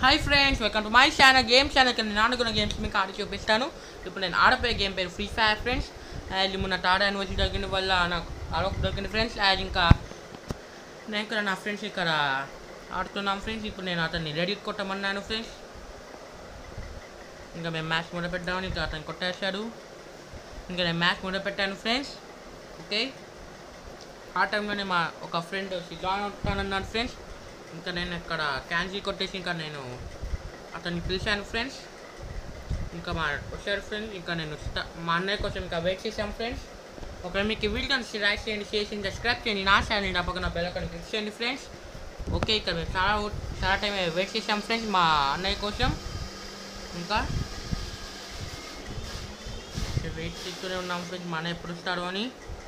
hi friends welcome to my channel game channel కింద నేను ఆడుకున్న గేమ్స్ మీకు ఆడి చూపిస్తాను ఇప్పుడు నేను ఆడపోయే గేమ్ పేరు ఫ్రీ ఫైర్ ఫ్రెండ్స్ అండ్ మొన్న టాటా యూనివర్సిటీ దొరికిన వల్ల నాకు అదొక దొరికింది ఫ్రెండ్స్ అండ్ ఇంకా నేను ఇక్కడ నా ఫ్రెండ్స్ ఇక్కడ ఆడుతున్నాం ఫ్రెండ్స్ ఇప్పుడు నేను అతన్ని రెడీ కొట్టమన్నాను ఫ్రెండ్స్ ఇంకా మేము మ్యాచ్ మొదలు పెట్టామని ఇంకా అతను కొట్టేశాడు ఇంకా నేను మ్యాచ్ మొదలు పెట్టాను ఫ్రెండ్స్ ఓకే ఆ టైంలోనే మా ఒక ఫ్రెండ్ జాయిన్ అవుతానన్నాడు ఫ్రెండ్స్ ఇంకా నేను ఇక్కడ క్యాన్సిల్ కొట్టేసి ఇంకా నేను అతన్ని పిలిచాను ఫ్రెండ్స్ ఇంకా మా వచ్చారు ఫ్రెండ్స్ ఇంకా నేను స్ట- మా అన్నయ్య కోసం ఇంకా వెయిట్ చేశాను ఫ్రెండ్స్ ఒకవేళ మీకు ఈ వీడియో నచ్చితే లైక్ చేయండి షేర్ చేయండి సబ్స్క్రైబ్ చేయండి నా ఛానల్ నా పక్కన బెల్ ఐకాన్ క్లిక్ చేయండి ఫ్రెండ్స్ ఓకే ఇక్కడ మేము చాలా చాలా టైం వెయిట్ చేసాం ఫ్రెండ్స్ మా అన్నయ్య కోసం ఇంకా వెయిట్ చేస్తూనే ఉన్నాం ఫ్రెండ్స్ మా అన్నయ్య ఎప్పుడు వస్తాడు అని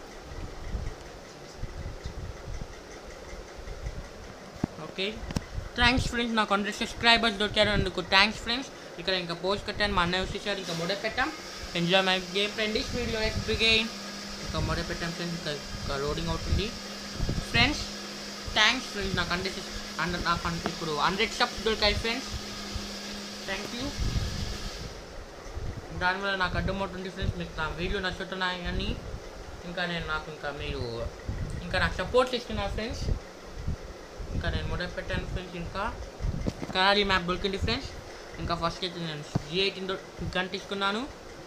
ఓకే థ్యాంక్స్ ఫ్రెండ్స్ నాకు హండ్రెడ్ సబ్స్క్రైబర్స్ దొరికారు అందుకు థ్యాంక్స్ ఫ్రెండ్స్ ఇక్కడ ఇంకా పోస్ట్ కట్టాను మా అన్నయ్య వచ్చేసారు ఇంకా మొదలు పెట్టాం enjoy my game friend this video ex begin ఇంకా మొదలు పెట్టాం ఫ్రెండ్స్ ఇంకా ఇంకా లోడింగ్ అవుతుంది ఫ్రెండ్స్ థ్యాంక్స్ ఫ్రెండ్స్ నాకు హండ్రెడ్ హండ్రెడ్ నాకు హండ్రెడ్ ఇప్పుడు హండ్రెడ్ సబ్స్ దొరికాయి ఫ్రెండ్స్ థ్యాంక్ యూ దానివల్ల నాకు అడ్డమవుతుంది ఫ్రెండ్స్ మీకు నా వీడియో నచ్చుతున్నాయి అని ఇంకా నేను నాకు ఇంకా మీరు ఇంకా నాకు సపోర్ట్ చేస్తున్నారు ఫ్రెండ్స్ ఇంకా నేను మొదలు పెట్టాను ఫ్రెండ్స్ ఇంకా కరారీ మ్యాప్ దొరికింది ఫ్రెండ్స్ ఇంకా ఫస్ట్ అయితే నేను జీ ఎయిటీన్ గన్ తీసుకున్నాను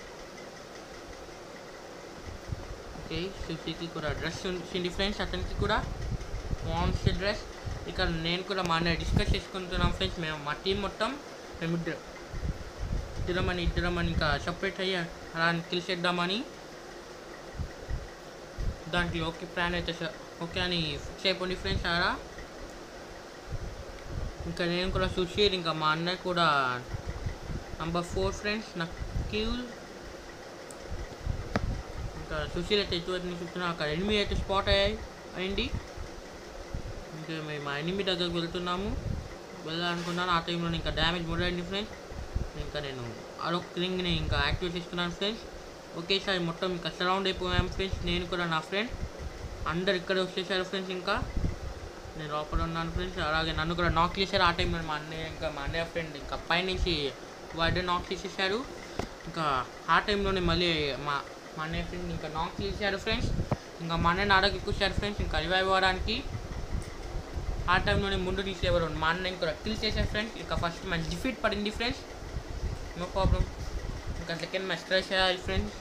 ఓకే సుఫీకి కూడా డ్రెస్ వచ్చింది ఫ్రెండ్స్ అతనికి కూడా మామ్స్ డ్రెస్ ఇక్కడ నేను కూడా మా అన్నయ్య డిస్కస్ చేసుకుంటున్నాం ఫ్రెండ్స్ మేము మా టీం మొత్తం మేము ఇద్దరు ఇద్దరమని ఇద్దరమని ఇంకా సపరేట్ అయ్యి అలా తెలిసేద్దామని దాంట్లో ఓకే ప్లాన్ అయితే స- ఓకే అని ఫిక్స్ అయిపోయింది ఫ్రెండ్స్ అలా ఇంకా నేను కూడా సుషీర్ ఇంకా మా అన్నయ్య కూడా నంబర్ ఫోర్ ఫ్రెండ్స్ నకీల్ ఇంకా సుషీర్ అయితే ఎటువంటి నుంచి చూస్తున్నా అక్కడ ఎనిమిది అయితే స్పాట్ అయ్యాయి అయింది ఇంకా మేము మా ఎనిమి దగ్గరకు వెళ్తున్నాము వెళ్ళాలనుకున్నాను ఆ టైంలో ఇంకా డ్యామేజ్ మొదలైంది ఫ్రెండ్స్ ఇంకా నేను అదొక రింగ్ని ఇంకా యాక్టివేట్ చేసుకున్నాను ఫ్రెండ్స్ ఒకేసారి మొత్తం ఇంకా సరౌండ్ అయిపోయాం ఫ్రెండ్స్ నేను కూడా నా ఫ్రెండ్ అందరు ఇక్కడ వచ్చేసారు ఫ్రెండ్స్ ఇంకా నేను లోపల ఉన్నాను ఫ్రెండ్స్ అలాగే నన్ను కూడా నాక్ చేశారు ఆ టైంలో మా అన్నయ్య ఇంకా మా అన్నయ్య ఫ్రెండ్ ఇంకా పైనుంచి వాడు నాక్ చేసేసారు ఇంకా ఆ టైంలోనే మళ్ళీ మా మా అన్నయ్య ఫ్రెండ్ ఇంకా నాక్ చేశారు ఫ్రెండ్స్ ఇంకా మా అన్నయ్య నాడకి ఎక్కువచ్చారు ఫ్రెండ్స్ ఇంకా రివైవ్ అవ్వడానికి ఆ టైంలోనే ముందు తీసేవారు మా అన్న ఇంకా కిల్ చేశారు ఫ్రెండ్స్ ఇంకా ఫస్ట్ మ్యాచ్ డిఫీట్ పడింది ఫ్రెండ్స్ నో ప్రాబ్లం ఇంకా సెకండ్ మ్యాచ్ ట్రై చేయాలి ఫ్రెండ్స్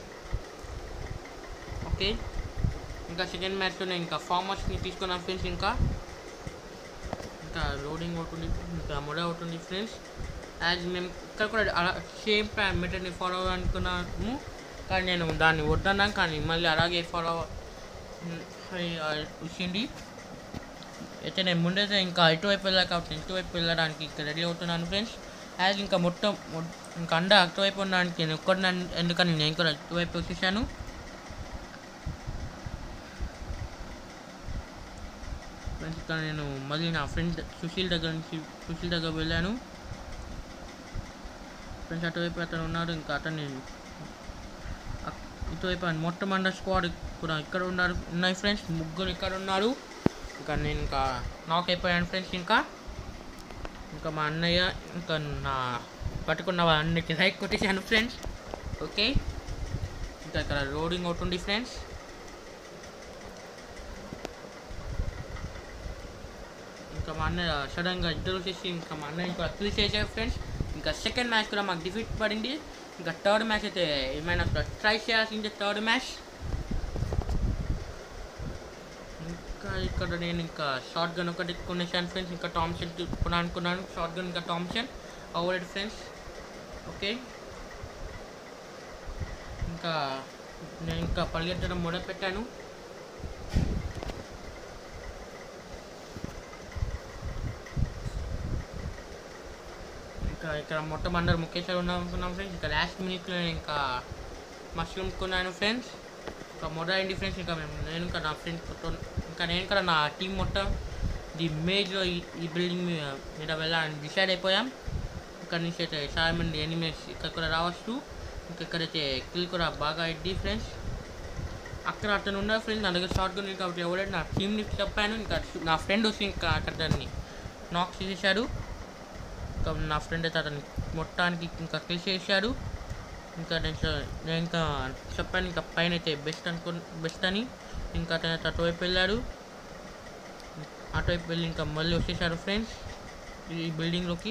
ఓకే ఇంకా సెకండ్ మ్యాచ్లో నేను ఇంకా ఫార్మర్స్ని తీసుకున్నాను ఫ్రెండ్స్ ఇంకా ఇంకా లోడింగ్ అవుతుంది ఇంకా మొడ అవుతుంది ఫ్రెండ్స్ యాజ్ మేము ఇక్కడ కూడా అలా సేమ్ ప్లాన్ మెథడ్ని ఫాలో అవ్వాలనుకున్నాము కానీ నేను దాన్ని వద్దన్నాను కానీ మళ్ళీ అలాగే ఫాలో వచ్చింది అయితే నేను ముందైతే ఇంకా ఇటువైపు వెళ్ళాలి కాబట్టి ఇటువైపు వెళ్ళడానికి ఇంకా రెడీ అవుతున్నాను ఫ్రెండ్స్ యాజ్ ఇంకా మొత్తం మొ- ఇంకా అండ అటువైపు ఉండడానికి నేను ఒక్కడిని ఎందుకని నేను కూడా ఇటువైపు వచ్చేసాను ఫ్రెండ్స్ ఇక్కడ నేను మళ్ళీ నా ఫ్రెండ్ సుశీల్ దగ్గర నుంచి సుశీల్ దగ్గర వెళ్ళాను ఫ్రెండ్స్ అటువైపు అతను ఉన్నాడు ఇంకా అతన్ని అక్- ఇటువైపు ఆయన మొత్తం అండ స్క్వాడ్ కూడా ఇక్కడ ఉన్నారు ఉన్నాయి ఫ్రెండ్స్ ముగ్గురు ఇక్కడ ఉన్నారు ఇంకా నేను ఇంకా నాక్ అయిపోయాను ఫ్రెండ్స్ ఇంకా ఇంకా మా అన్నయ్య ఇంకా నా పట్టుకున్న అన్నికి లైక్ కొట్టేసాను ఫ్రెండ్స్ ఓకే ఇంకా ఇక్కడ లోడింగ్ అవుతుంది ఫ్రెండ్స్ ఇంకా మా అన్నయ్య సడన్గా ఇద్దరు వచ్చేసి ఇంకా మా అన్నయ్య ఇంకా కిల్ చేశారు ఫ్రెండ్స్ ఇంకా సెకండ్ మ్యాచ్ కూడా మాకు డిఫీట్ పడింది ఇంకా థర్డ్ మ్యాచ్ అయితే ఏమైనా ట్రై చేయాల్సింది థర్డ్ మ్యాచ్ ఇంకా ఇక్కడ నేను ఇంకా షార్ట్ గన్ ఒకటి కొనేసాను ఫ్రెండ్స్ ఇంకా టామ్సన్ కొనా అనుకున్నాను షార్ట్ గన్ ఇంకా టామ్సన్ అవ్వలేదు ఫ్రెండ్స్ ఓకే ఇంకా నేను ఇంకా పరిగెత్తడం మొదలు పెట్టాను ఇంకా ఇక్కడ మొత్తం అందరు ముఖేశ్వర్ ఉన్నాం అనుకున్నాం ఫ్రెండ్స్ ఇంకా లాస్ట్ మినిట్లో ఇంకా మష్రూమ్ కొన్నాను ఫ్రెండ్స్ ఇంకా మొదలైంది ఫ్రెండ్స్ ఇంకా మేము నేను ఇంకా నా ఫ్రెండ్స్ ఇంకా నేను కూడా నా టీం మొత్తం ది మేజ్లో ఈ ఈ బిల్డింగ్ మీద మీద వెళ్ళాలని డిసైడ్ అయిపోయాం ఇక్కడ నుంచి అయితే చాలా మంది ఎనిమేస్ ఇక్కడ కూడా రావచ్చు ఇంకా ఇక్కడైతే కిల్ కూడా బాగా అయింది ఫ్రెండ్స్ అక్కడ అతను ఉన్న ఫ్రెండ్స్ నా దగ్గర షార్ట్ గన్ ఉంది కాబట్టి ఎవరైనా నా టీంని చెప్పాను ఇంకా నా ఫ్రెండ్ వచ్చి ఇంకా అక్కడ దాన్ని నాక్ చేసేసాడు ఇంకా నా ఫ్రెండ్ అయితే అతను మొత్తానికి ఇంకా కిల్ చేశాడు ఇంకా నేను చె- నేను ఇంకా చెప్పాను ఇంకా పైన అయితే బెస్ట్ అనుకో బెస్ట్ అని ఇంకా అతను అయితే అటువైపు వెళ్ళాడు అటువైపు వెళ్ళి ఇంకా మళ్ళీ వచ్చేసాడు ఫ్రెండ్స్ ఈ బిల్డింగ్లోకి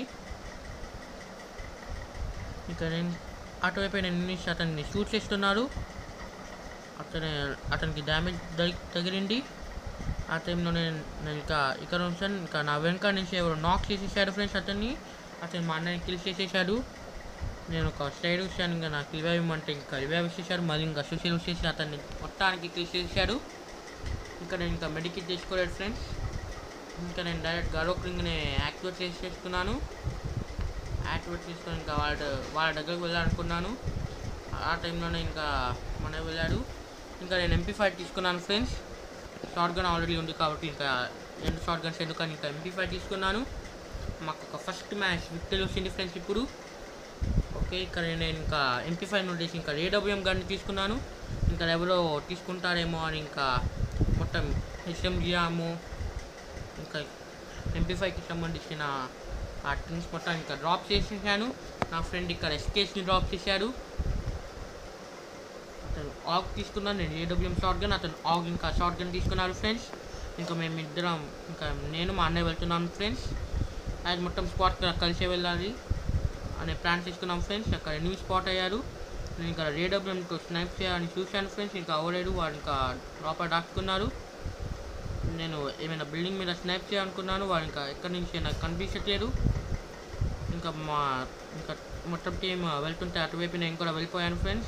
ఇంకా నేను అటువైపు నేను నిమిషం అతన్ని షూట్ చేస్తున్నాడు అతను అతనికి డ్యామేజ్ తగిలింది ఆ టైంలో నేను నేను ఇంకా ఇక్కడ ఉంచాను ఇంకా నా వెనక నుంచి ఎవరు నాక్ చేసేసాడు ఫ్రెండ్స్ అతన్ని అతను మా అన్నని కిల్ చేసేసాడు నేను ఒక సైడ్ వచ్చాను ఇంకా నాకు రివైవ్ ఇవ్వమంటే ఇంకా రివైవ్ ఇచ్చేసాడు మళ్ళీ ఇంకా సుశీల్ వచ్చేసి అతన్ని మొత్తానికి కిల్ చేసేసాడు ఇంకా నేను ఇంకా మెడికిట్ చేసుకోలేదు ఫ్రెండ్స్ ఇంకా నేను డైరెక్ట్ గరోక్ రింగ్ని యాక్టివేట్ చేసి చేసుకున్నాను యాక్టివేట్ చేసుకొని ఇంకా వాళ్ళ వాళ్ళ దగ్గరికి వెళ్ళాలనుకున్నాను ఆ టైంలోనే ఇంకా మన వెళ్ళాడు ఇంకా నేను ఎంపీ ఫైవ్ తీసుకున్నాను ఫ్రెండ్స్ షార్ట్ గన్ ఆల్రెడీ ఉంది కాబట్టి ఇంకా రెండు షార్ట్ గన్స్ ఎందుకని ఇంకా ఎంపీ ఫైవ్ తీసుకున్నాను మాకు ఒక ఫస్ట్ మ్యాచ్ విక్టరీ వచ్చింది ఫ్రెండ్స్ ఇప్పుడు ఓకే ఇక్కడ నేను ఇంకా ఎంపీ ఫైవ్ నుండి ఇంకా ఏడబ్ల్యూఎం గన్ తీసుకున్నాను ఇంకా ఎవరో తీసుకుంటారేమో అని ఇంకా మొత్తం హెచ్ఎంజియాము ఇంకా ఎంపీ ఫైవ్కి సంబంధించిన ఆ థింగ్స్ మొత్తం ఇంకా డ్రాప్ చేసేసాను నా ఫ్రెండ్ ఇక్కడ ఎస్కేస్ని డ్రాప్ చేశాడు అతను ఆగ్ తీసుకున్నాను నేను ఏడబ్ల్యూఎం షార్ట్ గన్ అతను ఆగ్ ఇంకా షార్ట్ గన్ తీసుకున్నాడు ఫ్రెండ్స్ ఇంకా మేము ఇద్దరం ఇంకా నేను మా అన్నయ్య వెళ్తున్నాను ఫ్రెండ్స్ అది మొత్తం స్పాట్ కలిసే వెళ్ళాలి అనే ప్లాన్ తీసుకున్నాం ఫ్రెండ్స్ అక్కడ ఎనిమిది స్పాట్ అయ్యారు నేను ఇంకా ఏడబ్ల్యూఎంతో స్నైప్ చేయాలని చూశాను ఫ్రెండ్స్ ఇంకా అవ్వలేడు వాడు ఇంకా లోపల దాక్కున్నారు నేను ఏమైనా బిల్డింగ్ మీద స్నాప్ చేయాలనుకున్నాను వాడు ఇంకా ఎక్కడి నుంచి నాకు కనిపించట్లేదు ఇంకా మా ఇంకా మొత్తం టీం వెళ్తుంటే అటువైపు నేను కూడా వెళ్ళిపోయాను ఫ్రెండ్స్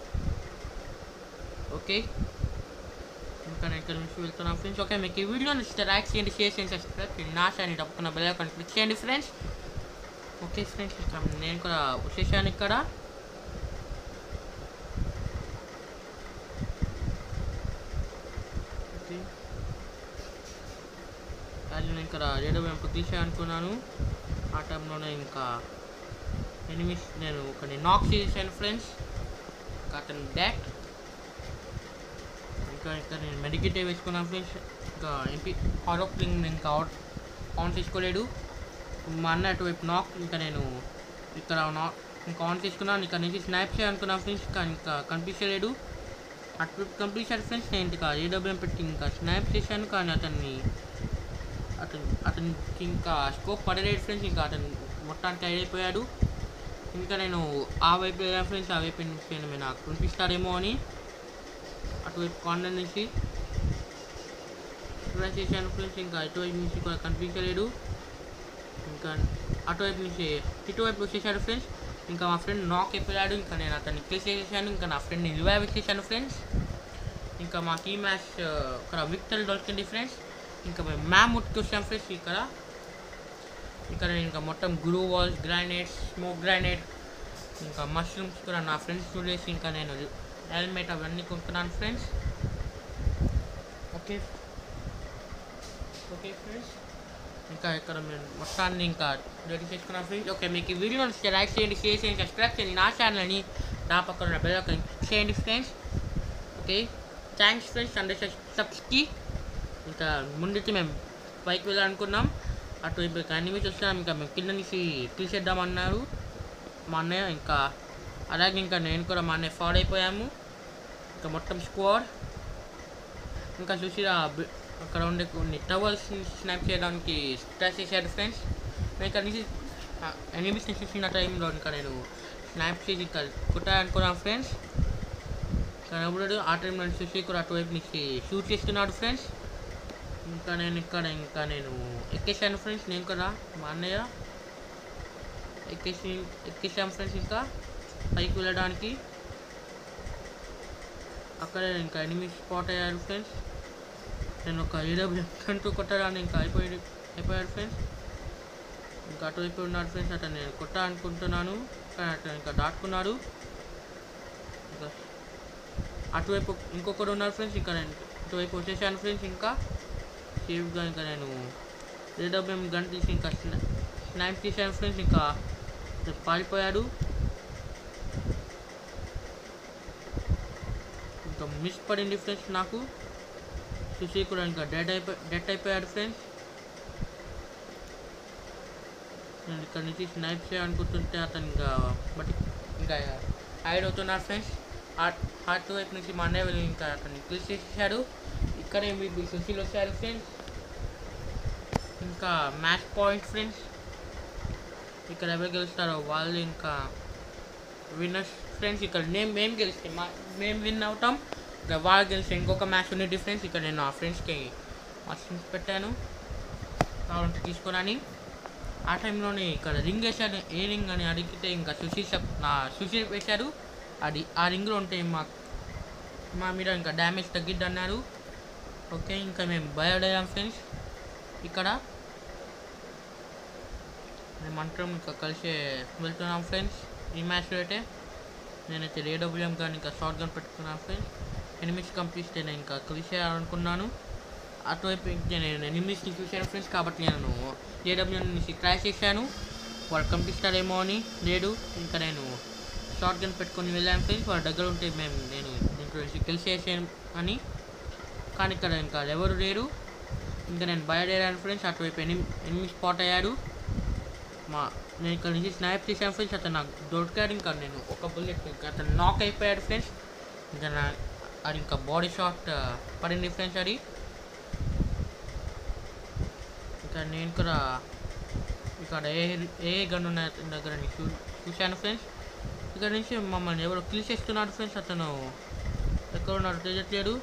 ఓకే ఇంకా నేను ఇక్కడ నుంచి వెళ్తున్నాను ఫ్రెండ్స్ ఓకే మీకు ఈ వీడియో నచ్చితే లైక్ చేయండి షేర్ చేయండి సబ్స్క్రైబ్ చేయండి నా ఛానల్ తప్పకుండా బెల్ ఐకాన్ క్లిక్ చేయండి ఫ్రెండ్స్ ఓకే ఫ్రెండ్స్ ఇంకా నేను కూడా వచ్చేసాను ఇక్కడ ఓకే అది నేను ఇక్కడ ఏడో వెంపు తీసే అనుకున్నాను ఆ టైంలోనే ఇంకా ఎనిమిస్ నేను ఒక నాక్ చేసాను ఫ్రెండ్స్ ఇంకా అతను బ్యాక్ ఇంకా ఇక్కడ నేను మెడికేట్ వేసుకున్నాను ఫ్రెండ్స్ ఇంకా ఎంపీ హారోప్లింగ్ ఇంకా అవుట్ ఆన్ చేసుకోలేడు మా అన్న అటువైపు నాక్ ఇంకా నేను ఇక్కడ నాక్ ఇంకా ఆన్ చేసుకున్నాను ఇక్కడ నుంచి స్నాప్ చేయాలనుకున్నాను ఫ్రెండ్స్ కానీ ఇంకా కనిపించలేడు అటువైపు కంప్లీట్ ఫ్రెండ్స్ నేను ఇంకా ఏడబ్ల్యూఎం పెట్టి ఇంకా స్నాప్ చేశాను కానీ అతన్ని అతను అతనికి ఇంకా స్కోప్ పడలేదు ఫ్రెండ్స్ ఇంకా అతను మొత్తానికి అయిపోయాడు ఇంకా నేను ఆ వైపు వెళ్ళాను ఫ్రెండ్స్ ఆ వైపు నుంచి నేను నాకు కనిపిస్తాడేమో అని అటువైపు కార్నర్ నుంచి ట్రై చేశాను ఫ్రెండ్స్ ఇంకా అటువైపు నుంచి కూడా కనిపించలేడు ఇంకా అటువైపు నుంచి ఇటువైపు వచ్చేసాడు ఫ్రెండ్స్ ఇంకా మా ఫ్రెండ్ నాక్ అయిపోయాడు ఇంకా నేను అతన్ని కిల్ చేసేసాను ఇంకా నా ఫ్రెండ్ని రివైవ్ ఇచ్చేసాను ఫ్రెండ్స్ ఇంకా మాకు ఈ మ్యాచ్ ఇక్కడ విక్టరీ దొరికింది ఫ్రెండ్స్ ఇంకా మేము మ్యామ్కి వచ్చాం ఫ్రెండ్స్ ఇక్కడ ఇక్కడ నేను ఇంకా మొత్తం glue walls granites smoke granite ఇంకా మష్రూమ్స్ కూడా నా ఫ్రెండ్స్ చూడేసి ఇంకా నేను హెల్మెట్ అవన్నీ కొంటున్నాను ఫ్రెండ్స్ ఓకే ఓకే ఫ్రెండ్స్ ఇంకా ఇక్కడ మేము మొత్తాన్ని ఇంకా రెడీ చేసుకున్నాం ఫ్రెండ్స్ ఓకే మీకు ఈ వీడియో నచ్చితే లైక్ చేయండి షేర్ చేయండి సబ్స్క్రైబ్ చేయండి నా ఛానల్ని నా పక్కన ఉన్న బెల్ ఐకాన్ క్లిక్ చేయండి friends okay thanks friends hundred సబ్స్కి ఇంకా ముందైతే మేము పైకి వెళ్ళాలనుకున్నాం అటు ఇప్పుడు అనిమేస్ వస్తున్నాం ఇంకా మేము కింద నుంచి తీసేద్దామన్నారు మా అన్నయ్య ఇంకా అలాగే ఇంకా నేను కూడా మా అన్నయ్య ఫాడ్ అయిపోయాము ఇంకా మొత్తం స్కోర్ ఇంకా చూసి ఆ బి- అక్కడ ఉండే కొన్ని టవర్స్ స్నాప్ చేయడానికి ట్రై చేశాడు ఫ్రెండ్స్ నేను ఇక్కడ నుంచి ఎనిమిస్ నుంచి చూసిన టైంలో ఇంకా నేను స్నాప్ చేసి ఇంకా కొట్టాలనుకున్నాను ఫ్రెండ్స్ కానీ అప్పుడు ఆ టైంలో చూసి కూడా అటువైపు నుంచి షూట్ చేస్తున్నాడు ఫ్రెండ్స్ ఇంకా నేను ఇక్కడ ఇంకా నేను ఎక్కేసాను ఫ్రెండ్స్ నేను కూడా మా అన్నయ్య ఎక్కేసి ఎక్కేసాం ఫ్రెండ్స్ ఇంకా పైకి వెళ్ళడానికి అక్కడ ఇంకా ఎనిమిది స్పాట్ అయ్యారు ఫ్రెండ్స్ నేను ఒక ఏడబ్ల్యూ అంటూ కొట్టడానికి ఇంకా అయిపోయి అయిపోయాడు ఫ్రెండ్స్ ఇంకా అటువైపు ఉన్నాడు ఫ్రెండ్స్ అతను నేను కొట్టాలనుకుంటున్నాను కానీ అతను ఇంకా దాటుకున్నాడు ఇంకా అటువైపు ఇంకొకరు ఉన్నారు ఫ్రెండ్స్ ఇంకా నేను ఇటువైపు వచ్చేసాను ఫ్రెండ్స్ ఇంకా సేఫ్గా ఇంకా నేను ఏడబ్ల్యూఎం గన్ తీసి ఇంకా స్నా- స్నాప్ తీసాను ఫ్రెండ్స్ ఇంకా అతను పారిపోయాడు ఇంకా మిస్ పడింది ఫ్రెండ్స్ నాకు సుశీ కూడా ఇంకా డెడ్ అయిపోయి డెడ్ అయిపోయాడు ఫ్రెండ్స్ నేను ఇక్కడ నుంచి స్నైప్ చేయాలనుకుంటుంటే అతను ఇంకా బట్ ఇంకా హైడ్ అవుతున్నారు ఫ్రెండ్స్ హార్ట్ వైపు నుంచి మా అన్నయ్య వెళ్ళి ఇంకా అతన్ని క్లిక్ చేసేసాడు ఇక్కడే మీకు సుశీల్ వచ్చారు ఫ్రెండ్స్ ఇంకా మ్యాచ్ పాయింట్ ఫ్రెండ్స్ ఇక్కడ ఎవరు గెలుస్తారో వాళ్ళు ఇంకా విన్నర్స్ ఫ్రెండ్స్ ఇక్కడ నేను మేము గెలిస్తే మా మేము విన్ అవుతాం ఇంకా వాళ్ళు గెలిస్తే ఇంకొక మ్యాచ్ ఉంది డిఫరెన్స్ ఇక్కడ నేను ఆ ఫ్రెండ్స్కి మస్టిన్స్ పెట్టాను కావాలంటే తీసుకురాని ఆ టైంలోనే ఇక్కడ రింగ్ వేసాడు ఏ రింగ్ అని అడిగితే ఇంకా సుశీల్ చెప్ నా సుశీల్ వేశాడు అది ఆ రింగ్లో ఉంటే మా మా మీద ఇంకా డ్యామేజ్ తగ్గిద్ది అన్నారు ఓకే ఇంకా మేము బయలుదేరాం ఫ్రెండ్స్ ఇక్కడ మేము అందరం ఇంకా కలిసి వెళ్తున్నాం ఫ్రెండ్స్ ఈ మ్యాచ్లో అయితే నేనైతే ఏడబ్ల్యూఎం కానీ ఇంకా షార్ట్ గన్ పెట్టుకున్నాను ఫ్రెండ్స్ ఎనిమిస్ కంపిస్తే నేను ఇంకా కలిసేయాలనుకున్నాను అటువైపు ఇంకా నేను ఎనిమిస్ని చూశాను ఫ్రెండ్స్ కాబట్టి నేను ఏడబ్ల్యూఎం నుంచి క్రాష్ చేశాను వాళ్ళు కంపిస్తారేమో అని లేడు ఇంకా నేను షార్ట్ గన్ పెట్టుకొని వెళ్ళాను ఫ్రెండ్స్ వాళ్ళ దగ్గర ఉంటే మేము నేను దీంట్లో నుంచి కలిసేసాను అని కానీ ఇక్కడ ఇంకా ఎవరు లేరు ఇంకా నేను బయలుదేరాను ఫ్రెండ్స్ అటువైపు ఎనిమి ఎనిమిది స్పాట్ అయ్యాడు మా నేను ఇక్కడ నుంచి స్నాప్ చేశాను ఫ్రెండ్స్ అతను నాకు దొరికాడు ఇంకా నేను ఒక బుల్లెట్ ఇంకా అతను నాక్ అయిపోయాడు ఫ్రెండ్స్ ఇంకా నా అది ఇంకా బాడీ షాట్ పడింది ఫ్రెండ్స్ అది ఇంకా నేను కూడా ఇక్కడ ఏ ఏ గన్ ఉన్న అతని దగ్గర నేను చూ చూశాను ఫ్రెండ్స్ ఇక్కడ నుంచి మమ్మల్ని ఎవరు కిల్ చేస్తున్నాడు ఫ్రెండ్స్ అతను ఎక్కడ ఉన్నాడు తెలియట్లేదు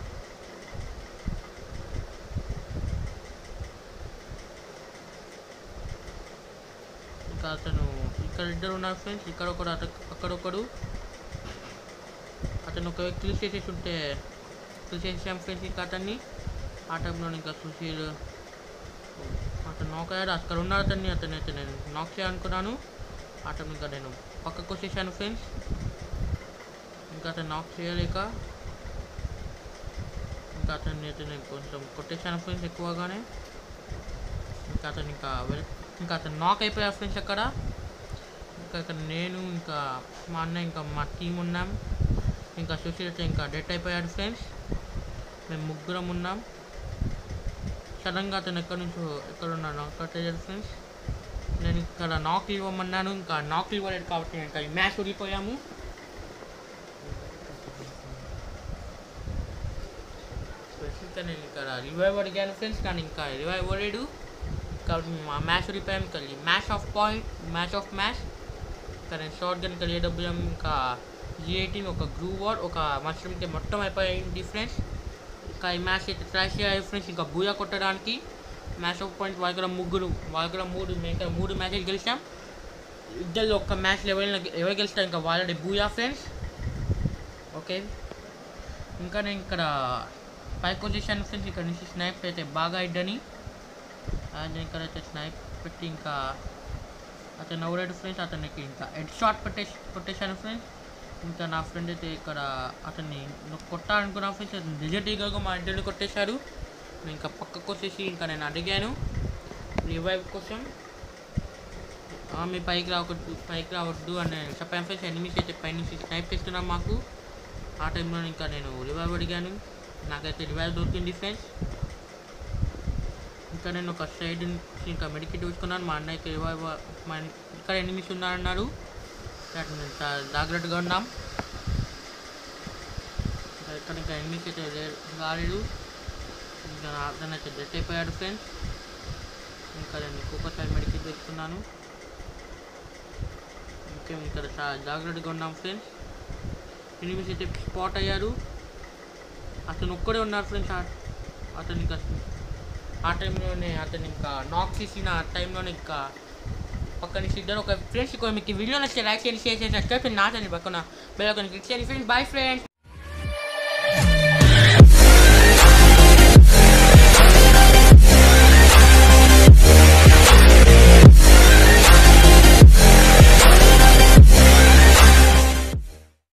ఇంకా అతను ఇక్కడ ఇద్దరు ఉన్నారు ఫ్రెండ్స్ ఇక్కడ ఒకడు అట అక్కడ ఒకడు అతను ఒక క్లిక్ చేసేసి ఉంటే క్లిక్ చేసాం ఫ్రెండ్స్ ఇంకా అతన్ని ఆ టైంలో ఇంకా సుశీల్ అతను నాక్ అయ్యాడు అక్కడ ఉన్నాడు అతన్ని అతన్ని అయితే నేను నాక్ చేయాలనుకున్నాను ఆ టైం ఇంకా నేను పక్కకు వచ్చేసాను ఫ్రెండ్స్ ఇంకా అతను నాక్ చేయలేక ఇంకా అతన్ని అయితే నేను కొంచెం కొట్టేశాను ఫ్రెండ్స్ ఎక్కువగానే ఇంకా అతను ఇంకా వెల్ ఇంకా అతను నాక్ అయిపోయా ఫ్రెండ్స్ అక్కడ ఇంకా అక్కడ నేను ఇంకా మా అన్న ఇంకా మా టీం ఉన్నాం ఇంకా సుశీల్ అయితే ఇంకా డెట్ అయిపోయాడు ఫ్రెండ్స్ మేము ముగ్గురం ఉన్నాం సడన్గా అతను ఎక్కడి నుంచో ఎక్కడ ఉన్నాడు నాకు తెలియదు ఫ్రెండ్స్ నేను ఇక్కడ నాక్ ఇవ్వమన్నాను ఇంకా నాక్ ఇవ్వలేదు కాబట్టి ఇంకా ఈ మ్యాచ్ ఓడిపోయాము ఇంకా నేను ఇక్కడ రివైవ్ అడిగాను ఫ్రెండ్స్ కానీ ఇంకా రివైవ్ అవ్వలేడు కాబట్టి మా మ్యాచ్ ఓడిపోయాం ఇంకా match of point match of match ఇంకా నేను షార్ట్ గన్ ఇక్కడ ఏడబ్ల్యూఎం ఇంకా జీ ఎయిటీన్ ఒక గ్రూ వార్ ఒక మష్రూమ్కి మొత్తం అయిపోయాయి డిఫరెన్స్ ఇంకా ఈ మ్యాచ్ అయితే ట్రాష్ అయ్యాయి ఫ్రెండ్స్ ఇంకా బూయా కొట్టడానికి మ్యాచ్ ఆఫ్ పాయింట్ వాళ్ళ కూడా ముగ్గురు వాళ్ళ కూడా మూడు మేము ఇక్కడ మూడు మ్యాచెస్ గెలిచాం ఇద్దరు ఒక్క మ్యాచ్ ఎవరైనా ఎవరు గెలుస్తారు ఇంకా వాళ్ళది బూయా ఫ్రెండ్స్ ఓకే ఇంకా నేను ఇక్కడ పైకి వచ్చేసాను ఫ్రెండ్స్ ఇక్కడ నుంచి స్నైప్ అయితే బాగా ఇడ్డని అండ్ ఇక్కడ అయితే స్నైప్ పెట్టి ఇంకా అతను ఎవరాడు ఫ్రెండ్స్ అతనికి ఇంకా హెడ్ షాట్ పెట్టేసి కొట్టేశాను ఫ్రెండ్స్ ఇంకా నా ఫ్రెండ్ అయితే ఇక్కడ అతన్ని నువ్వు కొట్టాలనుకున్నా ఫ్రెండ్స్ అతను డిజర్ట్ ఈగల్గా మా ఇంటిని కొట్టేశాడు నేను ఇంకా పక్కకు వచ్చేసి ఇంకా నేను అడిగాను రివైవ్ కోసం ఆమె పైకి రావద్దు పైకి రావద్దు అని నేను చెప్పాను ఫ్రెండ్స్ ఎనిమిస్ అయితే పైనుంచి స్నైప్ చేస్తున్నాం మాకు ఆ టైంలో ఇంకా నేను రివైవ్ అడిగాను నాకైతే రివైవ్ దొరికింది ఫ్రెండ్స్ ఇంకా నేను ఒక సైడ్ నుంచి ఇంకా మెడికేట్ చూసుకున్నాను మా అన్నయ్యకి రివైవ్ మా ఇక్కడ ఎనిమిస్ ఉన్నారన్నారు వాటిని మేము చాలా జాగ్రత్తగా ఉన్నాం ఇంకా ఇక్కడ ఇంకా ఎనిమిస్ అయితే లే- రాలేదు ఇంకా నా అతను అయితే డెత్ అయిపోయాడు ఫ్రెండ్స్ ఇంకా నేను ఇంకొక సైడ్ మెడికేట్ తెచ్చుకున్నాను ఇంకా ఇక్కడ చాలా జాగ్రత్తగా ఉన్నాం ఫ్రెండ్స్ ఎనిమిస్ అయితే స్పాట్ అయ్యారు అతను ఒక్కడే ఉన్నారు ఫ్రెండ్స్ అతను ఇంకా ఆ టైంలోనే అతను ఇంకా నాక్ చేసిన టైంలోనే ఇంకా పక్కన ఇద్దరు ఒక ఫ్రెండ్స్ మీకు ఈ వీడియో నచ్చితే లైక్ చేయండి షేర్ చేయండి సబ్స్క్రైబ్ చేయండి నా ఛానల్ పక్కన బెల్ ఐకాన్ క్లిక్ చేయండి ఫ్రెండ్స్ బై ఫ్రెండ్స్